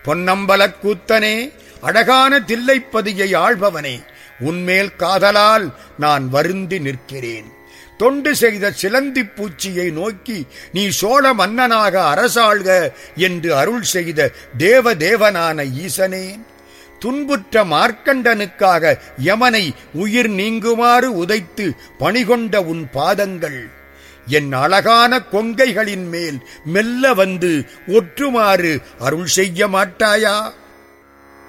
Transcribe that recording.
பொன்னம்பலக் கூத்தனே அழகான தில்லைப்பதியை ஆள்பவனே உன்மேல் காதலால் நான் வருந்தி நிற்கிறேன் தொண்டு செய்த சிலந்திப் பூச்சியை நோக்கி நீ சோழ மன்னனாக அரசாள்க என்று அருள் செய்த தேவ தேவனான ஈசனேன் துன்புற்ற மார்க்கண்டனுக்காக யமனை உயிர் நீங்குமாறு உதைத்து பணிகொண்ட உன் பாதங்கள் என் அழகான கொங்கைகளின் மேல் மெல்ல வந்து ஒற்றுமாறு அருள் செய்ய மாட்டாயா